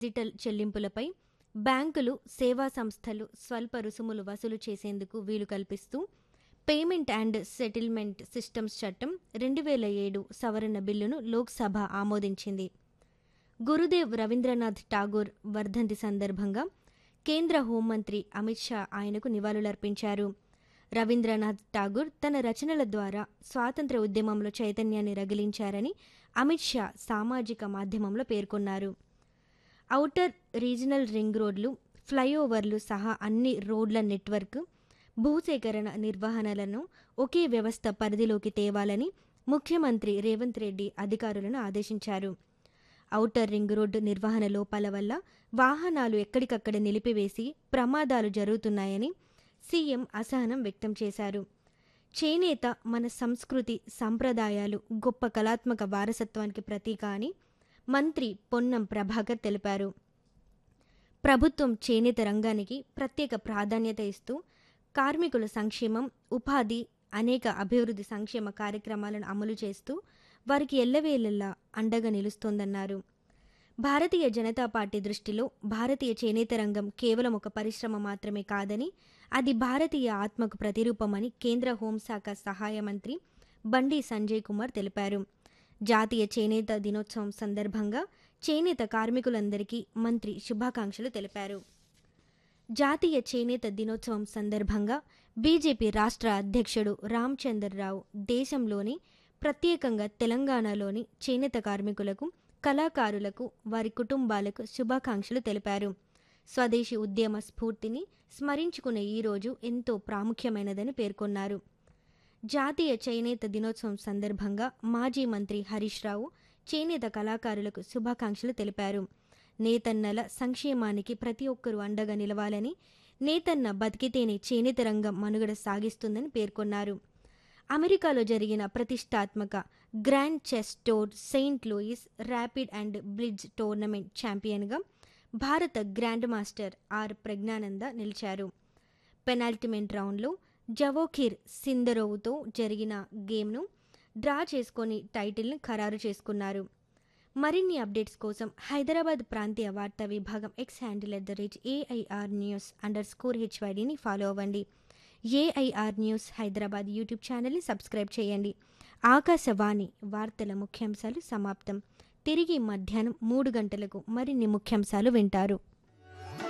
digital చెల్లింపులపై బ్యాంకులు సేవా సంస్థలు స్వల్ప రుసుములు వసూలు చేసేందుకు వీలు కల్పిస్తూ పేమెంట్ అండ్ సెటిల్మెంట్ సిస్టమ్స్ చట్టం రెండు వేల ఏడు సవరణ బిల్లును లోక్సభ ఆమోదించింది గురుదేవ్ రవీంద్రనాథ్ ఠాగూర్ వర్ధంతి సందర్భంగా కేంద్ర హోంమంత్రి అమిత్ షా ఆయనకు నివాళులర్పించారు రవీంద్రనాథ్ ఠాగూర్ తన రచనల ద్వారా స్వాతంత్ర ఉద్యమంలో చైతన్యాన్ని రగిలించారని అమిత్ షా సామాజిక మాధ్యమంలో పేర్కొన్నారు ఔటర్ రీజనల్ రింగ్ రోడ్లు ఫ్లైఓవర్లు సహా అన్ని రోడ్ల నెట్వర్క్ భూసేకరణ నిర్వహణలను ఒకే వ్యవస్థ పరిధిలోకి తేవాలని ముఖ్యమంత్రి రేవంత్ రెడ్డి అధికారులను ఆదేశించారు ఔటర్ రింగ్ రోడ్డు నిర్వహణ లోపాల వల్ల వాహనాలు ఎక్కడికక్కడ నిలిపివేసి ప్రమాదాలు జరుగుతున్నాయని సీఎం అసహనం వ్యక్తం చేశారు చేనేత మన సంస్కృతి సంప్రదాయాలు గొప్ప కళాత్మక వారసత్వానికి ప్రతీక అని మంత్రి పొన్నం ప్రభాకర్ తెలిపారు ప్రభుత్వం చేనేత రంగానికి ప్రత్యేక ప్రాధాన్యత ఇస్తూ కార్మికుల సంక్షేమం ఉపాధి అనేక అభివృద్ధి సంక్షేమ కార్యక్రమాలను అమలు చేస్తూ వారికి ఎల్లవేళలా అండగా నిలుస్తోందన్నారు భారతీయ జనతా పార్టీ దృష్టిలో భారతీయ చేనేత రంగం కేవలం ఒక పరిశ్రమ మాత్రమే కాదని అది భారతీయ ఆత్మకు ప్రతిరూపమని కేంద్ర హోంశాఖ సహాయ మంత్రి బండి సంజయ్ కుమార్ తెలిపారు జాతీయ చేనేత దినోత్సవం సందర్భంగా చేనేత కార్మికులందరికీ మంత్రి శుభాకాంక్షలు తెలిపారు జాతీయ చేనేత దినోత్సవం సందర్భంగా బీజేపీ రాష్ట్ర అధ్యక్షుడు రామచంద్రరావు దేశంలోని ప్రత్యేకంగా తెలంగాణలోని చేనేత కార్మికులకు కళాకారులకు వారి కుటుంబాలకు శుభాకాంక్షలు తెలిపారు స్వదేశీ ఉద్యమ స్ఫూర్తిని స్మరించుకునే ఈ రోజు ఎంతో ప్రాముఖ్యమైనదని పేర్కొన్నారు జాతీయ చేనేత దినోత్సవం సందర్భంగా మాజీ మంత్రి హరీష్ రావు చేనేత కళాకారులకు శుభాకాంక్షలు తెలిపారు నేతన్నల సంక్షేమానికి ప్రతి ఒక్కరూ అండగా నిలవాలని నేతన్న బతికితేనే చేనేత రంగం మనుగడ సాగిస్తుందని పేర్కొన్నారు అమెరికాలో జరిగిన ప్రతిష్టాత్మక Grand Chess Tour Saint Louis Rapid and Blitz tournament ఛాంపియన్గా భారత గ్రాండ్ మాస్టర్ ఆర్ ప్రజ్ఞానంద నిలిచారు పెనాల్టిమెంట్ రౌండ్లో జవోఖీర్ సిందరోవుతో జరిగిన గేమ్ను డ్రా చేసుకొని టైటిల్ని ఖరారు చేసుకున్నారు మరిన్ని అప్డేట్స్ కోసం హైదరాబాద్ ప్రాంతీయ వార్తా విభాగం X handle at the rate AIR news underscore హెచ్వైడిని ఫాలో అవ్వండి ఏఐఆర్ న్యూస్ హైదరాబాద్ యూట్యూబ్ ఛానల్ని సబ్స్క్రైబ్ చేయండి ఆకాశవాణి వార్తల ముఖ్యాంశాలు సమాప్తం తిరిగి మధ్యాహ్నం మూడు గంటలకు మరిన్ని ముఖ్యాంశాలు వింటారు